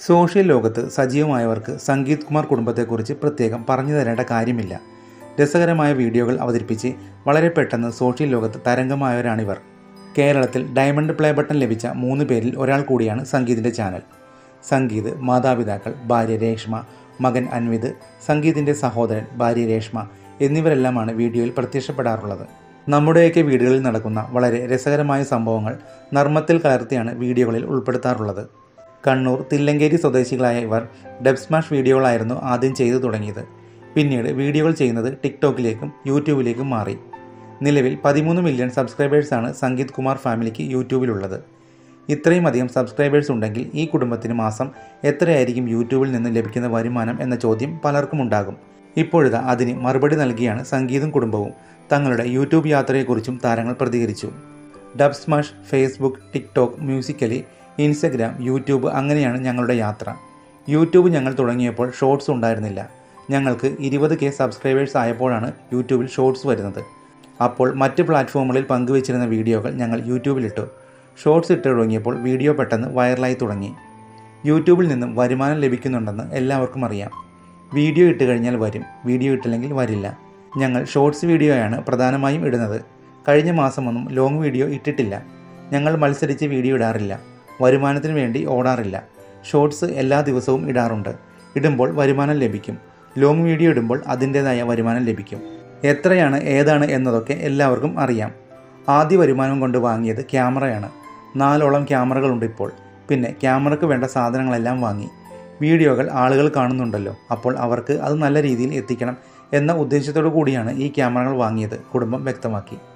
social ലോകത്ത് സജീവമായവർക്ക് സംഗീത് കുമാർ കുടുംബത്തെക്കുറിച്ച് പ്രത്യേകം പറഞ്ഞു തരേണ്ട കാര്യമില്ല രസകരമായ വീഡിയോകൾ അവതരിപ്പിച്ച് വളരെ പെട്ടെന്ന് സോഷ്യൽ ലോകത്ത് തരംഗമായവരാണിവർ കേരളത്തിൽ ഡയമണ്ട് പ്ലേ ബട്ടൺ ലഭിച്ച മൂന്ന് പേരിൽ ഒരാൾ കൂടിയാണ് സംഗീതിൻ്റെ ചാനൽ സംഗീത് മാതാപിതാക്കൾ ഭാര്യ രേഷ്മ മകൻ അൻവിത് സംഗീതിൻ്റെ സഹോദരൻ ഭാര്യ രേഷ്മ എന്നിവരെല്ലാമാണ് വീഡിയോയിൽ പ്രത്യക്ഷപ്പെടാറുള്ളത് നമ്മുടെയൊക്കെ വീടുകളിൽ നടക്കുന്ന വളരെ രസകരമായ സംഭവങ്ങൾ നർമ്മത്തിൽ കലർത്തിയാണ് വീഡിയോകളിൽ ഉൾപ്പെടുത്താറുള്ളത് കണ്ണൂർ തില്ലങ്കേരി സ്വദേശികളായ ഇവർ ഡബ് സ്മാഷ് വീഡിയോകളായിരുന്നു ആദ്യം ചെയ്തു തുടങ്ങിയത് പിന്നീട് വീഡിയോകൾ ചെയ്യുന്നത് ടിക്ടോക്കിലേക്കും യൂട്യൂബിലേക്കും മാറി നിലവിൽ പതിമൂന്ന് മില്യൺ സബ്സ്ക്രൈബേഴ്സാണ് സംഗീത് കുമാർ ഫാമിലിക്ക് യൂട്യൂബിലുള്ളത് ഇത്രയും അധികം സബ്സ്ക്രൈബേഴ്സ് ഉണ്ടെങ്കിൽ ഈ കുടുംബത്തിന് മാസം എത്രയായിരിക്കും യൂട്യൂബിൽ നിന്ന് ലഭിക്കുന്ന വരുമാനം എന്ന ചോദ്യം പലർക്കും ഉണ്ടാകും ഇപ്പോഴിതാ അതിന് മറുപടി നൽകിയാണ് സംഗീതും കുടുംബവും തങ്ങളുടെ യൂട്യൂബ് യാത്രയെക്കുറിച്ചും താരങ്ങൾ പ്രതികരിച്ചു Dubsmash Facebook TikTok musically Instagram YouTube അങ്ങനെയാണ് ഞങ്ങളുടെ യാത്ര യൂട്യൂബ് ഞങ്ങൾ തുടങ്ങിയപ്പോൾ ഷോർട്സ് ഉണ്ടായിരുന്നില്ല ഞങ്ങൾക്ക് ഇരുപത് കെ സബ്സ്ക്രൈബേഴ്സ് ആയപ്പോഴാണ് യൂട്യൂബിൽ ഷോർട്സ് വരുന്നത് അപ്പോൾ മറ്റ് പ്ലാറ്റ്ഫോമുകളിൽ പങ്കുവച്ചിരുന്ന വീഡിയോകൾ ഞങ്ങൾ യൂട്യൂബിലിട്ടു ഷോർട്സ് ഇട്ട് തുടങ്ങിയപ്പോൾ വീഡിയോ പെട്ടെന്ന് വൈറലായി തുടങ്ങി യൂട്യൂബിൽ നിന്നും വരുമാനം ലഭിക്കുന്നുണ്ടെന്ന് എല്ലാവർക്കും അറിയാം വീഡിയോ ഇട്ട് കഴിഞ്ഞാൽ വരും വീഡിയോ ഇട്ടില്ലെങ്കിൽ വരില്ല ഞങ്ങൾ ഷോർട്സ് വീഡിയോയാണ് പ്രധാനമായും ഇടുന്നത് കഴിഞ്ഞ മാസമൊന്നും ലോങ് വീഡിയോ ഇട്ടിട്ടില്ല ഞങ്ങൾ മത്സരിച്ച് വീഡിയോ ഇടാറില്ല വരുമാനത്തിന് വേണ്ടി ഓടാറില്ല ഷോർട്സ് എല്ലാ ദിവസവും ഇടാറുണ്ട് ഇടുമ്പോൾ വരുമാനം ലഭിക്കും ലോങ് വീഡിയോ ഇടുമ്പോൾ അതിൻ്റേതായ വരുമാനം ലഭിക്കും എത്രയാണ് ഏതാണ് എന്നതൊക്കെ എല്ലാവർക്കും അറിയാം ആദ്യ വരുമാനം കൊണ്ട് വാങ്ങിയത് ക്യാമറയാണ് നാലോളം ക്യാമറകളുണ്ട് ഇപ്പോൾ പിന്നെ ക്യാമറയ്ക്ക് വേണ്ട സാധനങ്ങളെല്ലാം വാങ്ങി വീഡിയോകൾ ആളുകൾ കാണുന്നുണ്ടല്ലോ അപ്പോൾ അവർക്ക് അത് നല്ല രീതിയിൽ എത്തിക്കണം എന്ന ഉദ്ദേശത്തോടു കൂടിയാണ് ഈ ക്യാമറകൾ വാങ്ങിയത് കുടുംബം വ്യക്തമാക്കി